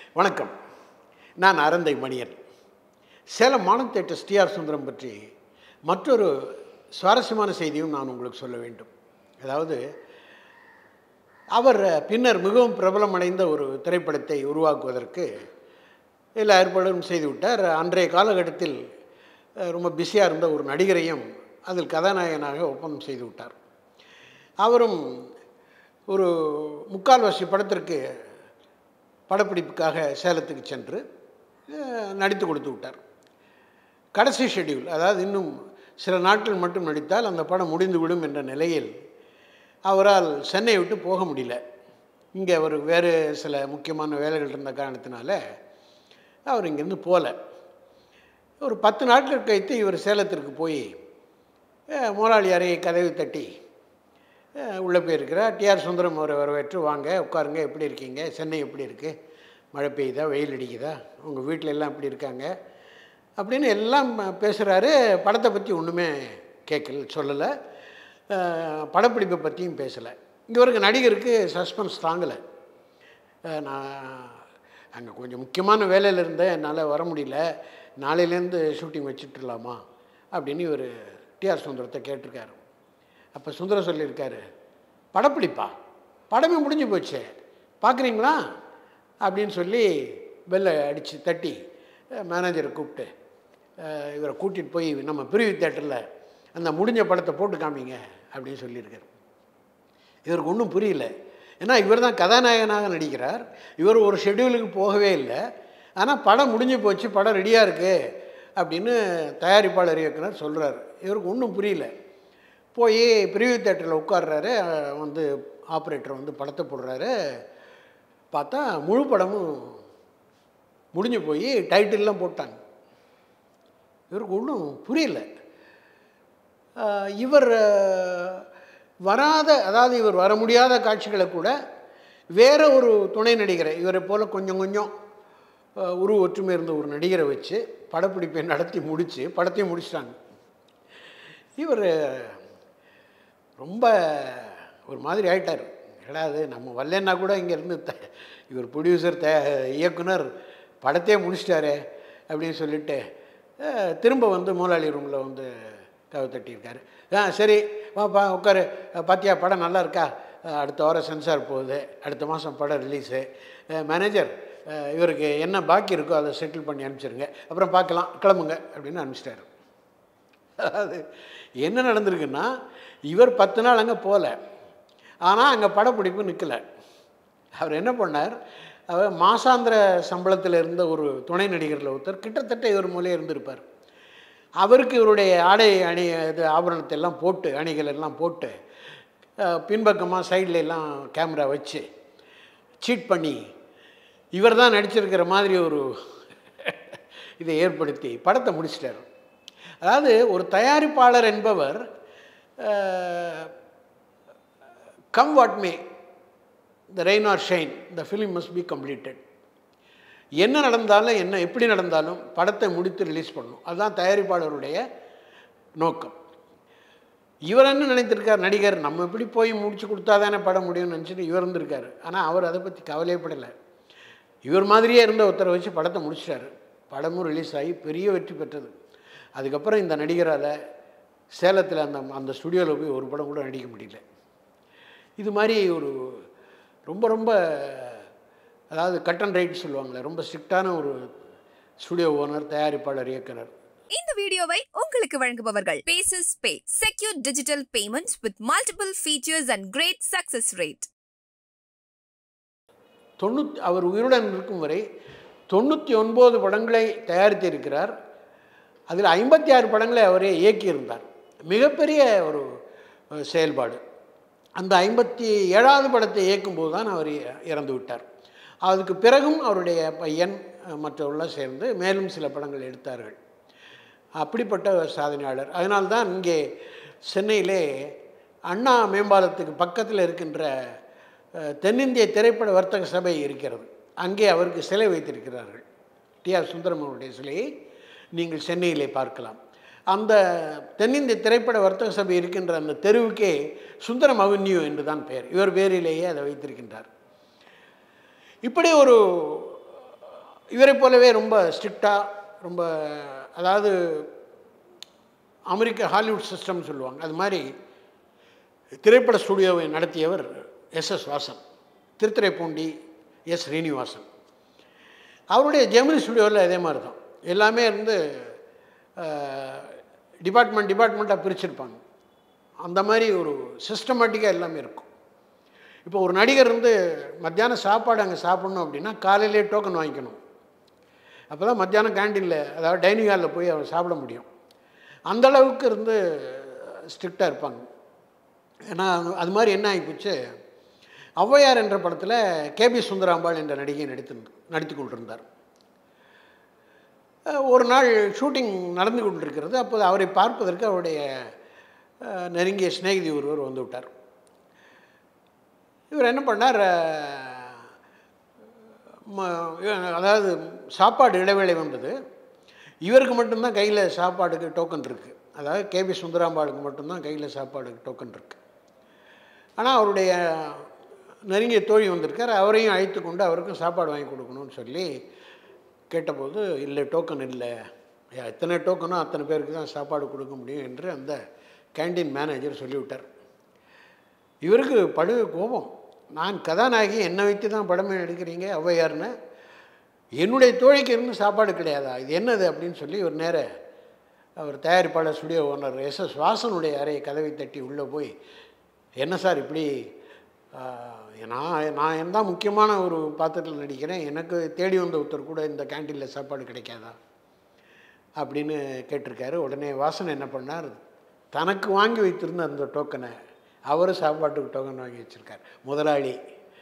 வணக்கம் நான் அறந்தை மணியன் சேலம் மானம் தேட்டர் டிஆர் சுந்தரம் பற்றி மற்றொரு சுவாரஸ்யமான செய்தியும் நான் உங்களுக்கு சொல்ல வேண்டும் அதாவது அவர் பின்னர் மிகவும் பிரபலமடைந்த ஒரு திரைப்படத்தை உருவாக்குவதற்கு எல்லா ஏற்பாடும் செய்து விட்டார் அன்றைய காலகட்டத்தில் அஹ், ரொம்ப பிஸியாக இருந்த ஒரு நடிகரையும் அதில் கதாநாயகனாக ஒப்பந்தம் செய்து விட்டார் அவரும் ஒரு முக்கால்வாசி படத்திற்கு படப்பிடிப்புக்காக சேலத்துக்கு சென்று அஹ், நடித்து கொடுத்து விட்டார் கடைசி ஷெட்யூல் அதாவது இன்னும் சில நாட்கள் மட்டும் நடித்தால் அந்த படம் முடிந்துவிடும் என்ற நிலையில் அவரால் சென்னை விட்டு போக முடியல இங்கே அவர் வேறு சில முக்கியமான வேலைகள் இருந்த காரணத்தினால அவர் இங்கேருந்து போகல ஒரு பத்து நாட்கள் கழித்து இவர் சேலத்திற்கு போய் அஹ், முதலாளி அறையை கதவை தட்டி அஹ், உள்ளே போயிருக்கிறார் டிஆர் சுந்தரம் அவரை வரவேற்று வாங்க உட்காருங்க எப்படி இருக்கீங்க சென்னை எப்படி இருக்குது மழை பெய்யுதா வெயில் அடிக்குதா உங்கள் வீட்டில் எல்லாம் எப்படி இருக்காங்க அப்படின்னு எல்லாம் பேசுகிறாரு படத்தை பற்றி ஒன்றுமே கேட்கல சொல்லலை அஹ், படப்பிடிப்பை பற்றியும் பேசலை இவருக்கு நடிகருக்கு சஸ்பென்ஸ் தாங்கலை அஹ், நான் அங்கே கொஞ்சம் முக்கியமான வேலையில் இருந்தேன் என்னால் வர முடியல நாளையிலேருந்து ஷூட்டிங் வச்சுட்டுலாமா அப்படின்னு இவர் டிஆர் சுந்தரத்தை கேட்டிருக்காரு அப்போ சுந்தரம் சொல்லியிருக்காரு படப்பிடிப்பா படமே முடிஞ்சு போச்சே பார்க்குறீங்களா அப்படின்னு சொல்லி பெல்லை அடித்து தட்டி மேனேஜரை கூப்பிட்டு அஹ், இவரை கூட்டிகிட்டு போய் நம்ம பிரிவு தேட்டரில் அந்த முடிஞ்ச படத்தை போட்டு காமிங்க அப்படின்னு சொல்லியிருக்காரு இவருக்கு ஒன்றும் புரியல ஏன்னா இவர் தான் கதாநாயகனாக நடிக்கிறார் இவர் ஒரு ஷெட்யூலுக்கு போகவே இல்லை ஆனால் படம் முடிஞ்சு போச்சு படம் ரெடியாக இருக்குது அப்படின்னு தயாரிப்பாளர் இயக்குனர் சொல்கிறார் இவருக்கு ஒன்றும் புரியல போய் பிரிவு தேட்டரில் உட்கார்றாரு அஹ் வந்து ஆப்ரேட்டர் வந்து படத்தை போடுறாரு பார்த்தா முழு படமும் முடிஞ்சு போய் டைட்டில்லாம் போட்டாங்க இவருக்கு ஒன்றும் புரியல ஆஹ் இவர் ஆஹ், வராத அதாவது இவர் வர முடியாத காட்சிகளை கூட வேற ஒரு துணை நடிகரை இவரை போல் கொஞ்சம் கொஞ்சம் ஆஹ், உருவ ஒற்றுமை இருந்த ஒரு நடிகரை வச்சு படப்பிடிப்பை நடத்தி முடித்து படத்தையும் முடிச்சிட்டாங்க இவர் ரொம்ப ஒரு மாதிரி ஆயிட்டார் கிடையாது நம்ம வரலன்னா கூட இங்கேருந்து த இவர் ப்ரொடியூசர் த இயக்குனர் படத்தையே முடிச்சிட்டாரே அப்படின்னு சொல்லிட்டு அஹ், திரும்ப வந்து முதலாளி ரூமில் வந்து கவை தட்டியிருக்காரு ஆ சரி வாப்பா உட்காரு அஹ், பாத்தியா படம் நல்லா இருக்கா அஹ், அடுத்த வாரம் சென்சார் போகுது அடுத்த மாதம் படம் ரிலீஸு மேனேஜர் அஹ், இவருக்கு என்ன பாக்கி இருக்கோ அதை செட்டில் பண்ணி அனுப்பிச்சிருங்க அப்புறம் பார்க்கலாம் கிளம்புங்க அப்படின்னு அனுப்பிச்சிட்டாரு அதாவது என்ன நடந்திருக்குன்னா இவர் பத்து நாள் அங்கே போகல ஆனால் அங்கே படப்பிடிப்பு நிற்கலை அவர் என்ன பண்ணார் அவர் மாசாந்திர சம்பளத்தில் இருந்த ஒரு துணை நடிகரில் ஒருத்தர் கிட்டத்தட்ட இவர் மூலையே இருந்திருப்பார் அவருக்கு இவருடைய ஆடை அணி இது ஆபரணத்தை எல்லாம் போட்டு அணிகள் எல்லாம் போட்டு அஹ், பின்பக்கமாக சைடில் எல்லாம் கேமரா வச்சு சீட் பண்ணி இவர் தான் நடிச்சிருக்கிற மாதிரி ஒரு இதை ஏற்படுத்தி படத்தை முடிச்சிட்டார் அதாவது ஒரு தயாரிப்பாளர் என்பவர் come what may the rain or shine the film must be completed என்ன நடந்தாலும் என்ன எப்படி நடந்தாலும் படத்தை முடித்து ரிலீஸ் பண்ணணும் அதுதான் தயாரிப்பாளருடைய நோக்கம் இவர் என்ன நினைத்திருக்கார் நடிகர் நம்ம எப்படி போய் முடிச்சு கொடுத்தா தானே படம் முடியும்னு நினச்சிட்டு இவர் இருந்திருக்காரு ஆனால் அவர் அதை பற்றி கவலையப்படலை இவர் மாதிரியே இருந்த ஒருத்தரை வச்சு படத்தை முடிச்சிட்டாரு படமும் ரிலீஸ் ஆகி பெரிய வெற்றி பெற்றது அதுக்கப்புறம் இந்த நடிகரால் சேலத்தில் அந்த அந்த ஸ்டுடியோவில் போய் ஒரு படம் கூட நடிக்க முடியல இது மாதிரி ஒரு ரொம்ப ரொம்ப அதாவது கட் அண்ட் ரைட் சொல்லுவாங்களே ரொம்ப ஸ்ட்ரிக்டான ஒரு ஸ்டுடியோ ஓனர் தயாரிப்பாளர் இயக்குனர் இந்த வீடியோவை உங்களுக்கு வழங்குபவர்கள் paces pay secure digital payments with multiple features and great success rate தொண்ணூத் அவர் உயிருடன் இருக்கும் வரை தொண்ணூற்றி ஒன்பது படங்களை தயாரித்து இருக்கிறார் அதில் ஐம்பத்தி ஆறு படங்களை அவரே இயக்கியிருந்தார் மிகப்பெரிய ஒரு அஹ், செயல்பாடு அந்த ஐம்பத்தி ஏழாவது படத்தை இயக்கும்போது தான் அவர் இ- இறந்து விட்டார் அதுக்கு பிறகும் அவருடைய பையன் அஹ், மற்றவர்கள்லாம் சேர்ந்து மேலும் சில படங்கள் எடுத்தார்கள் அப்படிப்பட்ட ஒரு சாதனையாளர் அதனால்தான் இங்கே சென்னையிலே அண்ணா மேம்பாலத்துக்கு பக்கத்தில் இருக்கின்ற அஹ், தென்னிந்திய திரைப்பட வர்த்தக சபை இருக்கிறது அங்கே அவருக்கு சிலை வைத்திருக்கிறார்கள் டிஆர் சுந்தரம் அவருடைய சிலையை நீங்கள் சென்னையிலே பார்க்கலாம் அந்த தென்னிந்திய திரைப்பட வர்த்தக சபை இருக்கின்ற அந்த தெருவுக்கே சுந்தரம் அவென்யூ என்று தான் பெயர் இவர் பேரிலேயே அதை வைத்திருக்கின்றார் இப்படி ஒரு இவரை போலவே ரொம்ப ஸ்ட்ரிக்டாக ரொம்ப அதாவது அமெரிக்க ஹாலிவுட் சிஸ்டம்னு சொல்லுவாங்க அது மாதிரி திரைப்பட ஸ்டுடியோவை நடத்தியவர் S S Vasan Thiruthuraipoondi S Srinivasan அவருடைய ஜெமினி ஸ்டுடியோவில் அதே மாதிரி தான் எல்லாமே இருந்து டிபார்ட்மெண்ட் டிபார்ட்மெண்ட்டாக பிரிச்சிருப்பாங்க அந்த மாதிரி ஒரு சிஸ்டமேட்டிக்காக எல்லாமே இருக்கும் இப்போ ஒரு நடிகர் வந்து மத்தியானம் சாப்பாடு அங்கே சாப்பிட்ணும் அப்படின்னா காலையிலே டோக்கன் வாங்கிக்கணும் அப்போ தான் மத்தியானம் கேண்டீனில் அதாவது டைனிங் ஹாலில் போய் அவர் சாப்பிட முடியும் அந்த அளவுக்கு இருந்து ஸ்ட்ரிக்டாக இருப்பாங்க ஏன்னா அது- அது மாதிரி என்ன ஆகிப்போச்சு ஔவையார் என்ற படத்தில் கேபி சுந்தராம்பாள் என்ற நடிகை நடித்து நடித்து கொண்டிருந்தார் அஹ் ஒரு நாள் ஷூட்டிங் நடந்து கொண்டிருக்கிறது அப்போது அவரை பார்ப்பதற்கு அவருடைய அஹ், நெருங்கிய சிநேகிதி ஒருவர் வந்து விட்டார் இவர் என்ன பண்ணார் அஹ், ம- அதாவது சாப்பாடு இடைவேளை வந்தது இவருக்கு மட்டும்தான் கையில் சாப்பாடுக்கு டோக்கன் இருக்குது அதாவது கேபி சுந்தராம்பாளுக்கு மட்டும்தான் கையில் சாப்பாடுக்கு டோக்கன் இருக்குது ஆனால் அவருடைய நெருங்கிய தோழி வந்திருக்கார் அவரையும் அழைத்து கொண்டு அவருக்கும் சாப்பாடு வாங்கி கொடுக்கணும்னு சொல்லி கேட்டபோது இல்லை டோக்கன் இல்லை ஐயா, எத்தனை டோக்கனோ அத்தனை பேருக்கு தான் சாப்பாடு கொடுக்க முடியும் என்று அந்த கேண்டீன் மேனேஜர் சொல்லிவிட்டார் இவருக்கு படு கோபம் நான் கதாநாயகி என்னை வைத்து தான் படமே எடுக்கிறீங்க ஔவையார்னு என்னுடைய தோழிக்கு இருந்து சாப்பாடு கிடையாதா இது என்னது அப்படின்னு சொல்லி ஒரு நேர அவர் தயாரிப்பாளர் ஸ்டுடியோ ஓனர் எஸ் எஸ் வாசனுடைய அறையை கதவை தட்டி உள்ளே போய் என்ன சார் இப்படி ஆ, நான் நான் எந்த முக்கியமான ஒரு பாத்திரத்தில் நடிக்கிறேன் எனக்கு தேடி வந்த ஒருத்தர் கூட இந்த கேண்டீனில் சாப்பாடு கிடைக்காதா அப்படின்னு கேட்டிருக்காரு உடனே வாசன் என்ன பண்ணார் தனக்கு வாங்கி வைத்திருந்த அந்த டோக்கனை அவரும் சாப்பாட்டுக்கு டோக்கன் வாங்கி வச்சுருக்கார் முதலாளி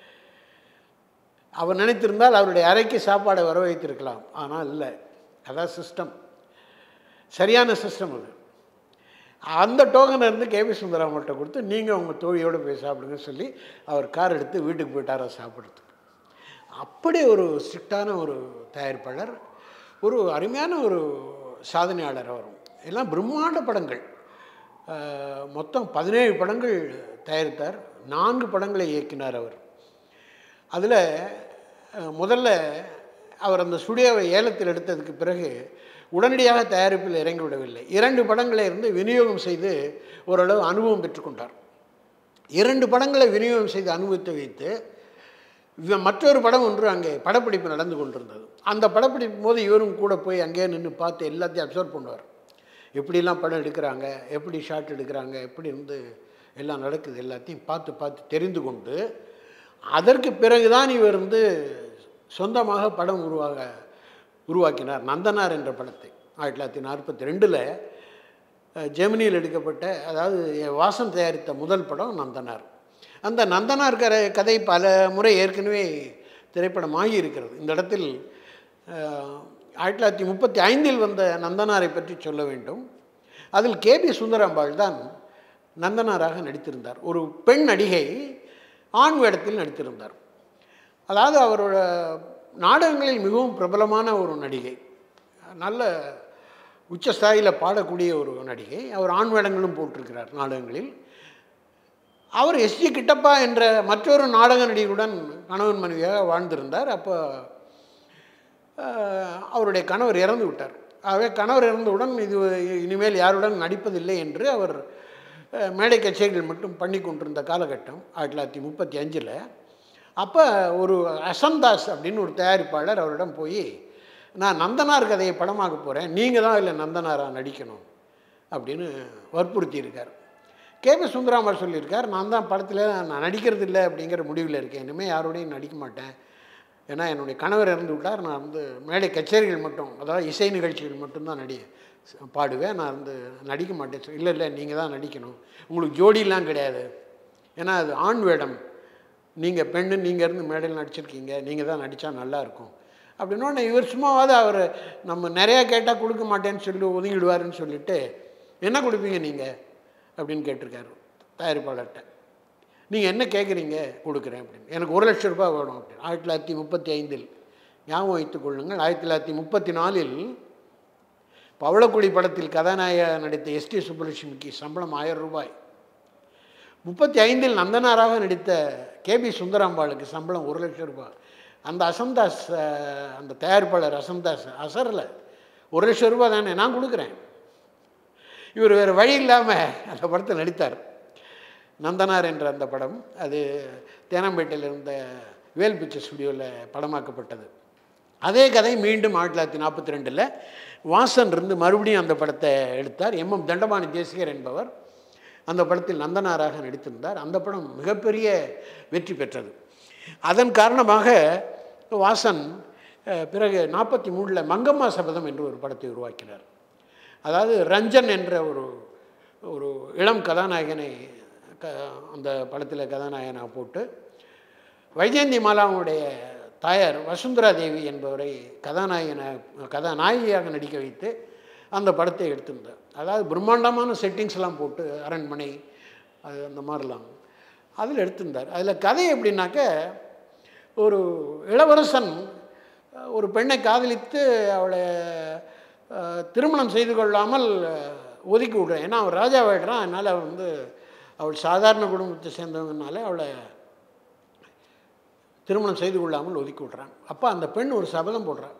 அவர் நினைத்திருந்தால் அவருடைய அறைக்கு சாப்பாடை வர வைத்திருக்கலாம் ஆனால் இல்லை அதான் சிஸ்டம் சரியான சிஸ்டம் அது அந்த டோக்கனை இருந்து கேபி சுந்தராமர்கிட்ட கொடுத்து நீங்கள் உங்கள் தோழியோடு போய் சாப்பிடுங்க சொல்லி அவர் கார் எடுத்து வீட்டுக்கு போயிட்டாரா சாப்பிட்றதுக்கு அப்படி ஒரு ஸ்ட்ரிக்டான ஒரு தயாரிப்பாளர் ஒரு அருமையான ஒரு சாதனையாளர் அவர் எல்லாம் பிரம்மாண்ட படங்கள் அஹ், மொத்தம் பதினேழு படங்கள் தயாரித்தார் நான்கு படங்களை இயக்கினார் அவர் அதில் முதல்ல அவர் அந்த ஸ்டுடியோவை ஏலத்தில் எடுத்ததுக்கு பிறகு உடனடியாக தயாரிப்பில் இறங்கி விடவில்லை இரண்டு படங்களை இருந்து விநியோகம் செய்து ஓரளவு அனுபவம் பெற்றுக்கொண்டார் இரண்டு படங்களை விநியோகம் செய்து அனுபவத்தை வைத்து இவ- மற்றொரு படம் ஒன்று அங்கே படப்பிடிப்பு நடந்து கொண்டிருந்தது அந்த படப்பிடிப்பு போது இவரும் கூட போய் அங்கேயே நின்று பார்த்து எல்லாத்தையும் அப்சர்வ் பண்ணுவார் எப்படிலாம் படம் எடுக்கிறாங்க எப்படி ஷாட் எடுக்கிறாங்க எப்படி வந்து எல்லாம் நடக்குது எல்லாத்தையும் பார்த்து பார்த்து தெரிந்து கொண்டு அதற்கு பிறகுதான் இவர் வந்து சொந்தமாக படம் உருவாக உருவாக்கினார் நந்தனார் என்ற படத்தை ஆயிரத்தி தொள்ளாயிரத்தி நாற்பத்தி ரெண்டில் ஜெமினியில் எடுக்கப்பட்ட அதாவது வாசன் தயாரித்த முதல் படம் நந்தனார் அந்த நந்தனார் கதை கதை பல முறை ஏற்கனவே திரைப்படமாகி இருக்கிறது இந்த இடத்தில் அஹ், ஆயிரத்தி தொள்ளாயிரத்தி முப்பத்தி ஐந்தில் வந்த நந்தனாரை பற்றி சொல்ல வேண்டும் அதில் கேபி சுந்தராம்பாள் தான் நந்தனாராக நடித்திருந்தார் ஒரு பெண் நடிகை ஆண் வேடத்தில் நடித்திருந்தார் அதாவது அவரோட நாடகங்களில் மிகவும் பிரபலமான ஒரு நடிகை நல்ல உச்சஸ்தாயியில் பாடக்கூடிய ஒரு நடிகை அவர் ஆண் வேடங்களும் போட்டிருக்கிறார் நாடகங்களில் அவர் எஸ்ஜி கிட்டப்பா என்ற மற்றொரு நாடக நடிகருடன் கணவன் மனைவியாக வாழ்ந்திருந்தார் அப்போ அஹ், அவருடைய கணவர் இறந்து விட்டார் ஆகவே கணவர் இறந்தவுடன் இது இனிமேல் யாருடன் நடிப்பதில்லை என்று அவர் அஹ், மேடை கச்சேரிகள் மட்டும் பண்ணி கொண்டிருந்த காலகட்டம் ஆயிரத்தி தொள்ளாயிரத்தி முப்பத்தி அஞ்சில் அப்போ ஒரு அசந்தாஸ் அப்படின்னு ஒரு தயாரிப்பாளர் அவரிடம் போய் நான் நந்தனார் கதையை படமாக்க போகிறேன் நீங்கள் தான் இல்லை நந்தனாராக நடிக்கணும் அப்படின்னு வற்புறுத்தி இருக்கார் கேபி சுந்தராமர் சொல்லியிருக்கார் நான் தான் படத்தில் நான் நடிக்கிறது இல்லை அப்படிங்கிற முடிவில் இருக்கேன் இனிமேல் யாரோடையும் நடிக்க மாட்டேன் ஏன்னா என்னுடைய கணவர் இறந்து விட்டார் நான் வந்து மேடை கச்சேரிகள் மட்டும் அதாவது இசை நிகழ்ச்சிகள் மட்டும்தான் நடி பாடுவேன் நான் வந்து நடிக்க மாட்டேன் சொ- இல்லை இல்லை நீங்கள் தான் நடிக்கணும் உங்களுக்கு ஜோடிலாம் கிடையாது ஏன்னா அது ஆண் வேடம் நீங்கள் பெண்ணு நீங்கள் இருந்து மேடையில் நடிச்சிருக்கீங்க நீங்கள் தான் நடித்தா நல்லாயிருக்கும் அப்படின்னோடனே இவர் சும்மாவாவது அவர் நம்ம நிறையா கேட்டால் கொடுக்க மாட்டேன்னு சொல்லி ஒதுங்கிடுவாருன்னு சொல்லிட்டு என்ன கொடுப்பீங்க நீங்கள் அப்படின்னு கேட்டிருக்காரு தயாரிப்பாளர்கிட்ட நீங்கள் என்ன கேட்குறீங்க கொடுக்குறேன் அப்படின்னு எனக்கு ஒரு லட்சம் ரூபாய் வேணும் அப்படின்னு ஆயிரத்தி தொள்ளாயிரத்தி முப்பத்தி ஐந்தில் ஞாபகம் வைத்துக் கொள்ளுங்கள் ஆயிரத்தி தொள்ளாயிரத்தி முப்பத்தி நாலில் பவளக்குடி படத்தில் கதாநாயக நடித்த எஸ்டி சுப்புலட்சுமிக்கு சம்பளம் ஆயிரம் ரூபாய் முப்பத்தி ஐந்தில் நந்தனாராக நடித்த கேபி சுந்தராம்பாளுக்கு சம்பளம் ஒரு லட்சம் ரூபாய் அந்த அசந்தாஸ் அஹ், அந்த தயாரிப்பாளர் அசந்தாஸ் அசரில் ஒரு லட்சம் ரூபாய் தானே நான் கொடுக்குறேன் இவர் வேறு வழி இல்லாமல் அந்த படத்தில் நடித்தார் நந்தனார் என்ற அந்த படம் அது தேனாம்பேட்டையில் இருந்த வேல் பிக்சர் ஸ்டுடியோவில் படமாக்கப்பட்டது அதே கதை மீண்டும் ஆயிரத்தி தொள்ளாயிரத்தி நாற்பத்தி ரெண்டில் வாசன் இருந்து மறுபடியும் அந்த படத்தை எடுத்தார் எம் எம் தண்டபாணி தேசிகர் என்பவர் அந்த படத்தில் நந்தனாராக நடித்திருந்தார் அந்த படம் மிகப்பெரிய வெற்றி பெற்றது அதன் காரணமாக வாசன் அஹ், பிறகு நாற்பத்தி மூணில் மங்கம்மா சபதம் என்று ஒரு படத்தை உருவாக்கினார் அதாவது ரஞ்சன் என்ற ஒரு ஒரு இளம் கதாநாயகனை க அந்த படத்தில் கதாநாயகனாக போட்டு வைஜெயந்தி மாலாவுடைய தாயார் வசுந்தரா தேவி என்பவரை கதாநாயகன கதாநாயகியாக நடிக்க வைத்து அந்த படத்தை எடுத்திருந்தார் அதாவது பிரம்மாண்டமான செட்டிங்ஸ்லாம் போட்டு அரண்மனை அது அந்த மாதிரிலாம் அதில் எடுத்திருந்தார் அதில் கதை எப்படின்னாக்க ஒரு இளவரசன் அஹ், ஒரு பெண்ணை காதலித்து அவளை அஹ், திருமணம் செய்து கொள்ளாமல் அஹ், ஒதுக்கி விடுறேன் ஏன்னா அவன் ராஜாவாயிடுறான் அதனால் அவன் வந்து அவள் சாதாரண குடும்பத்தை சேர்ந்தவங்கனால அவளை திருமணம் செய்து கொள்ளாமல் ஒதுக்கி விட்றான் அப்போ அந்த பெண் ஒரு சபதம் போடுறான்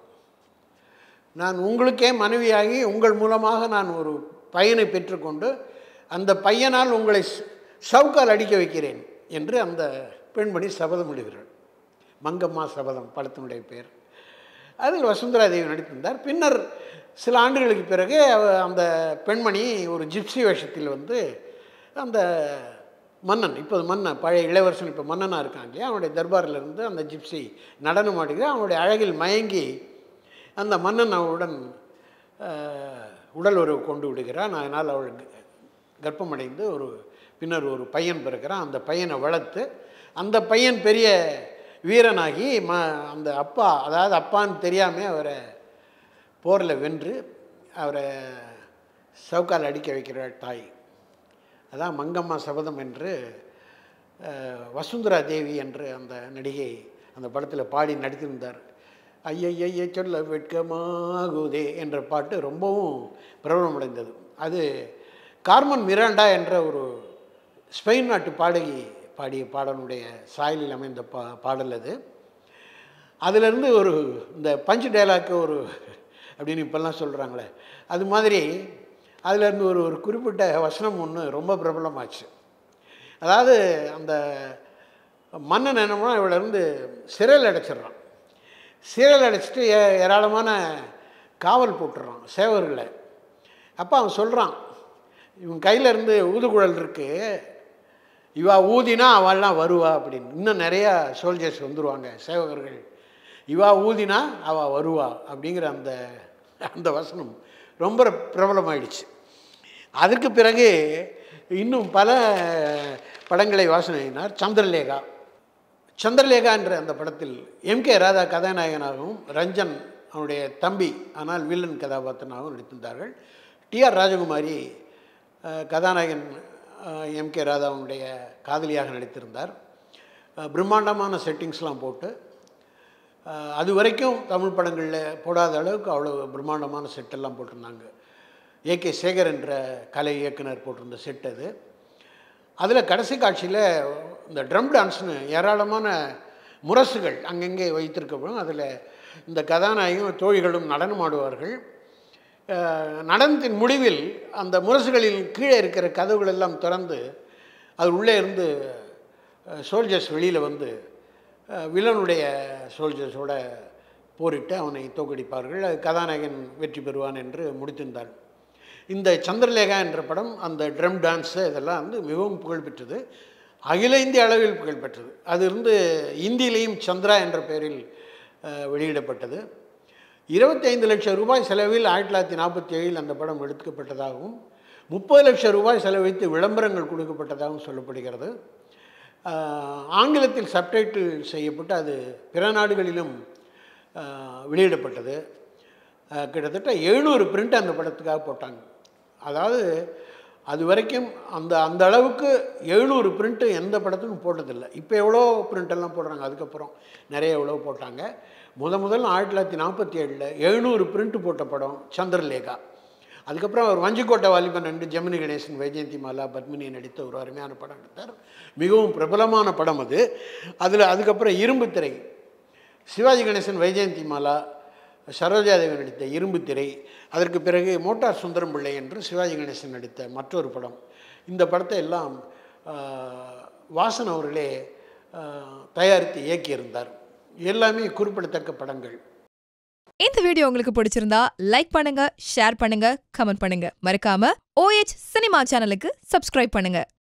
நான் உங்களுக்கே மனைவியாகி உங்கள் மூலமாக நான் ஒரு பையனை பெற்றுக்கொண்டு அந்த பையனால் உங்களை ச- சவுக்கால் அடிக்க வைக்கிறேன் என்று அந்த பெண்மணி சபதம் இடுகிறாள் மங்கம்மா சபதம் படத்தினுடைய பேர் அதில் வசுந்தரா தேவி நடித்திருந்தார் பின்னர் சில ஆண்டுகளுக்கு பிறகு அவ- அந்த பெண்மணி ஒரு ஜிப்சி வேஷத்தில் வந்து அந்த மன்னன் இப்போது மன்னன் பழைய இளவரசன் இப்போ மன்னனாக இருக்கான் இல்லையா அவனுடைய தர்பாரில் இருந்து அந்த ஜிப்சி நடனம் ஆடுகிறான் அவனுடைய அழகில் மயங்கி அந்த மன்னன் அவளுடன் அஹ், உடல் உறவு கொண்டு விடுகிறான் அதனால் அவள் க- கர்ப்பமடைந்து ஒரு பின்னர் ஒரு பையன் பிறக்கிறான் அந்த பையனை வளர்த்து அந்த பையன் பெரிய வீரனாகி ம அந்த அப்பா அதாவது அப்பான்னு தெரியாமல் அவரை போரில் வென்று அவரை சவுக்கால் அடிக்க வைக்கிறாள் தாய் அதான் மங்கம்மா சபதம் என்று அஹ், வசுந்தரா தேவி என்று அந்த நடிகை அந்த படத்தில் பாடி நடித்திருந்தார் ஐயைய சொல்ல வெட்கமாகுதே என்ற பாட்டு ரொம்பவும் பிரபலமடைந்தது அது கார்மன் மிராண்டா என்ற ஒரு ஸ்பெயின் நாட்டு பாடகி பாடிய பாடலுடைய சாயலில் அமைந்த பா பாடல் அது அதிலிருந்து ஒரு இந்த பஞ்ச் டைலாக்கு ஒரு அப்படின்னு இப்போல்லாம் சொல்கிறாங்களே அது மாதிரி அதிலிருந்து ஒரு ஒரு குறிப்பிட்ட வசனம் ஒன்று ரொம்ப பிரபலமாச்சு அதாவது அந்த மன்னன் என்னமோ இவளை இருந்து சிறையில் அடைச்சிடுறான் சிறையில் அடைச்சிட்டு ஏ ஏராளமான காவல் போட்டுடுறான் சேவர்களை அப்போ அவன் சொல்கிறான் இவன் கையில் இருந்து ஊதுகுழல் இருக்குது இவா ஊதினா அவள்லாம் வருவா அப்படின்னு இன்னும் நிறையா சோல்ஜர்ஸ் வந்துருவாங்க சேவகர்கள் இவா ஊதினா அவள் வருவா அப்படிங்கிற அந்த அந்த வசனம் ரொம்ப பிரபலமாயிடுச்சு அதுக்கு பிறகு இன்னும் பல படங்களை வாசனையினார் சந்திரலேகா சந்திரலேகா என்ற அந்த படத்தில் எம் கே ராதா கதாநாயகனாகவும் ரஞ்சன் அவனுடைய தம்பி ஆனால் வில்லன் கதாபாத்திரனாகவும் நடித்திருந்தார்கள் டிஆர் ராஜகுமாரி அஹ், கதாநாயகன் எம் கே ராதாவுடைய காதலியாக நடித்திருந்தார் அஹ், பிரம்மாண்டமான செட்டிங்ஸ்லாம் போட்டு அஹ், அது வரைக்கும் தமிழ் படங்களில் போடாத அளவுக்கு அவ்வளோ பிரம்மாண்டமான செட்டெல்லாம் போட்டிருந்தாங்க ஏகே சேகர் என்ற கலை இயக்குனர் போட்டிருந்த செட் அது அதில் கடைசி காட்சியில் இந்த ட்ரம் டான்ஸ்னு ஏராளமான முரசுகள் அங்கங்கே வைத்திருக்கப்படும் அதில் இந்த கதாநாயகம் தோழிகளும் நடனம் ஆடுவார்கள் அஹ், நடனத்தின் முடிவில் அந்த முரசுகளில் கீழே இருக்கிற கதவுகள் எல்லாம் திறந்து அது உள்ளே இருந்து சோல்ஜர்ஸ் வெளியில் வந்து அஹ், வில்லனுடைய சோல்ஜர்ஸோட போரிட்டு அவனை தோக்கடிப்பார்கள் அது கதாநாயகன் வெற்றி பெறுவான் என்று முடித்திருந்தார் இந்த சந்திரலேகா என்ற படம் அந்த ட்ரம் டான்ஸு இதெல்லாம் வந்து மிகவும் புகழ்பெற்றது அகில இந்திய அளவில் புகழ்பெற்றது அது இருந்து இந்தியிலையும் சந்திரா என்ற பெயரில் அஹ், வெளியிடப்பட்டது இருபத்தைந்து லட்சம் ரூபாய் செலவில் ஆயிரத்தி தொள்ளாயிரத்தி நாற்பத்தி ஏழில் அந்த படம் எடுக்கப்பட்டதாகவும் முப்பது லட்சம் ரூபாய் செலவழித்து விளம்பரங்கள் கொடுக்கப்பட்டதாகவும் சொல்லப்படுகிறது ஆஹ், ஆங்கிலத்தில் சப்டைட்டில் செய்யப்பட்டு அது பிற நாடுகளிலும் ஆஹ், வெளியிடப்பட்டது ஆஹ், கிட்டத்தட்ட எழுநூறு பிரிண்ட் அந்த படத்துக்காக போட்டாங்க அதாவது அது வரைக்கும் அந்த அந்த அளவுக்கு எழுநூறு பிரிண்ட்டு எந்த படத்துக்கும் போட்டதில்லை இப்போ எவ்வளோ print எல்லாம் போடுறாங்க அதுக்கப்புறம் நிறைய எவ்வளோ போட்டாங்க முத முதல் ஆயிரத்தி தொள்ளாயிரத்தி நாற்பத்தி ஏழில் எழுநூறு பிரிண்ட் போட்ட படம் சந்திரலேகா அதுக்கப்புறம் அவர் வஞ்சிக்கோட்டை வாலிபன் ரெண்டு ஜெமினி கணேசன் வைஜெயந்தி மாலா பத்மினி நடித்த ஒரு அருமையான படம் எடுத்தார் மிகவும் பிரபலமான படம் அது அதில் அதுக்கப்புறம் இரும்பு திரை சிவாஜி கணேசன் வைஜெயந்தி மாலா சரோஜாதேவி நடித்த இரும்பு திரை அதற்கு பிறகு மோட்டார் சுந்தரம் பிள்ளை என்று சிவாஜி கணேசன் நடித்த மற்றொரு படம் இந்த படத்தை எல்லாம் ஆஹ், வாசன் அவர்களே ஆஹ், தயாரித்து இயக்கியிருந்தார் எல்லாமே குறிப்பிடத்தக்க படங்கள் இந்த வீடியோ உங்களுக்கு பிடிச்சிருந்தா லைக் பண்ணுங்க ஷேர் பண்ணுங்க கமெண்ட் பண்ணுங்க மறக்காம ஓஎச் சினிமா சேனலுக்கு சப்ஸ்கிரைப் பண்ணுங்க